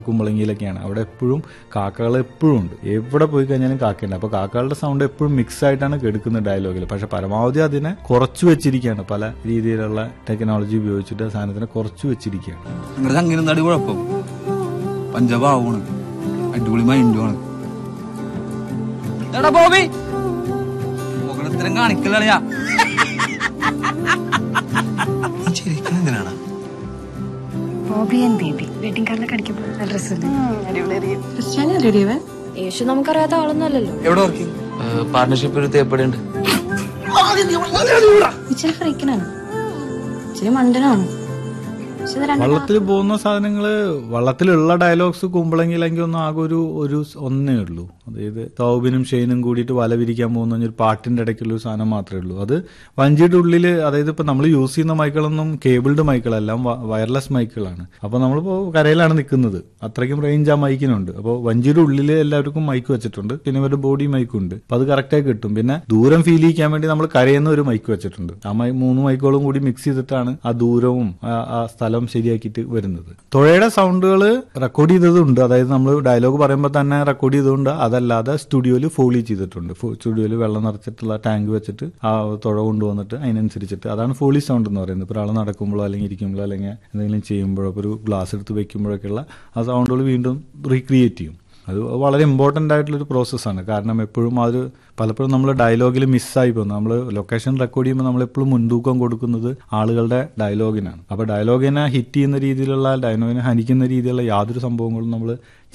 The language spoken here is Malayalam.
കുമ്പളങ്ങിയിലൊക്കെയാണ് അവിടെ എപ്പോഴും കാക്കകൾ എപ്പോഴും ഉണ്ട് എവിടെ പോയി കഴിഞ്ഞാലും കാക്കയുണ്ട് അപ്പൊ കാക്കകളുടെ സൗണ്ട് എപ്പോഴും മിക്സ് ആയിട്ടാണ് കേൾക്കുന്നത് ഡയലോഗിൽ പക്ഷെ പരമാവധി അതിനെ കുറച്ചു വെച്ചിരിക്കുകയാണ് പല രീതിയിലുള്ള ടെക്നോളജി ഉപയോഗിച്ചിട്ട് ആ സാധനത്തിനെ കുറച്ചു വെച്ചിരിക്കുകയാണ് നിങ്ങളുടെ അങ്ങനെ എന്താടി കുഴപ്പം പഞ്ചാബാവാണ് അടിപൊളി മൈൻഡുമാണ് എടാ ബോബി മുഖത്തിനും കാണിക്കലറിയാ ശരിക്കും എന്തിനാണ് ബോബി ആൻഡ് ബേബി വെഡിങ് കാർഡിലൊക്കെ അടിക്കുമ്പോൾ നല്ല ഡ്രസ്സല്ലേ ക്രിസ്ത്യാനി അല്ലേ ഇവൻ യേശു നമുക്കറിയാത്ത ആളൊന്നുമല്ലല്ലോ എവിടെ വർക്കിംഗ് പാർട്ണർഷിപ്പ് ഒരു തേപ്പടിയുണ്ട് ഇച്ചിരി ഫ്രീക്കനാണ് ഇച്ചിരി മണ്ടനാണ് പക്ഷെ ഇത് രണ്ടും വള്ളത്തിൽ പോകുന്ന സാധനങ്ങള് വള്ളത്തിലുള്ള ഡയലോഗ്സ് കുമ്പളങ്ങിയിലെങ്കിൽ ഒന്നും ആകെ ഒരു ഒരു സ് ഒന്നേ ഉള്ളൂ അതായത് സൗബിനും ഷെയ്നും കൂടിയിട്ട് വല വിരിക്കാൻ പോകുന്ന ഒരു പാട്ടിന്റെ ഇടയ്ക്കുള്ള ഒരു സാധനം മാത്രമേ ഉള്ളൂ അത് വഞ്ചിയുടെ ഉള്ളിൽ അതായത് ഇപ്പൊ നമ്മൾ യൂസ് ചെയ്യുന്ന മൈക്കുകളൊന്നും കേബിൾഡ് മൈക്കുകളെല്ലാം വയർലെസ് മൈക്കുകളാണ് അപ്പൊ നമ്മളിപ്പോ കരയിലാണ് നിൽക്കുന്നത് അത്രയ്ക്കും റേഞ്ച് ആ മൈക്കിനുണ്ട് അപ്പോൾ വഞ്ചിയുടെ ഉള്ളിൽ എല്ലാവർക്കും മൈക്ക് വെച്ചിട്ടുണ്ട് പിന്നെ ഇവരുടെ ബോഡി മൈക്കുണ്ട് അപ്പൊ അത് കറക്റ്റായി കിട്ടും പിന്നെ ദൂരം ഫീൽ ചെയ്യിക്കാൻ വേണ്ടി നമ്മൾ കരയുന്ന ഒരു മൈക്ക് വെച്ചിട്ടുണ്ട് ആ മൈ മൂന്ന് മൈക്കുകളും കൂടി മിക്സ് ചെയ്തിട്ടാണ് ആ ദൂരവും ആ- ആ സ്ഥലം ശരിയാക്കിയിട്ട് വരുന്നത് തുഴയുടെ സൗണ്ടുകൾ റെക്കോർഡ് ചെയ്തതുണ്ട് അതായത് നമ്മൾ ഡയലോഗ് പറയുമ്പോൾ തന്നെ റെക്കോർഡ് ചെയ്തതുകൊണ്ട് അതല്ലാതെ സ്റ്റുഡിയോയിൽ ഫോളി ചെയ്തിട്ടുണ്ട് സ്റ്റുഡിയോയിൽ വെള്ളം നിറച്ചിട്ടുള്ള ടാങ്ക് വെച്ചിട്ട് ആ തുഴ കൊണ്ടുവന്നിട്ട് അതിനനുസരിച്ചിട്ട് അതാണ് ഫോളി സൗണ്ട് എന്ന് പറയുന്നത് ഇപ്പോൾ ഒരാൾ നടക്കുമ്പോഴോ അല്ലെങ്കിൽ ഇരിക്കുമ്പോഴോ അല്ലെങ്കിൽ എന്തെങ്കിലും ചെയ്യുമ്പോഴോ ഇപ്പോൾ ഒരു ഗ്ലാസ് എടുത്ത് വെക്കുമ്പോഴൊക്കെയുള്ള ആ സൗണ്ടുകൾ വീണ്ടും റീക്രിയേറ്റ് ചെയ്യും അത് വളരെ ഇമ്പോർട്ടൻ്റ് ആയിട്ടുള്ളൊരു പ്രോസസ്സാണ് കാരണം എപ്പോഴും അത് പലപ്പോഴും നമ്മൾ ഡയലോഗിൽ മിസ്സായി പോകുന്നു നമ്മൾ ലൊക്കേഷൻ റെക്കോർഡ് ചെയ്യുമ്പോൾ നമ്മൾ എപ്പോഴും മുൻതൂക്കം കൊടുക്കുന്നത് ആളുകളുടെ ഡയലോഗിനാണ് അപ്പോൾ ഡയലോഗിനെ ഹിറ്റ് ചെയ്യുന്ന രീതിയിലുള്ള ഡയലോഗിനെ ഹനിക്കുന്ന രീതിയിലുള്ള യാതൊരു സംഭവങ്ങളും നമ്മൾ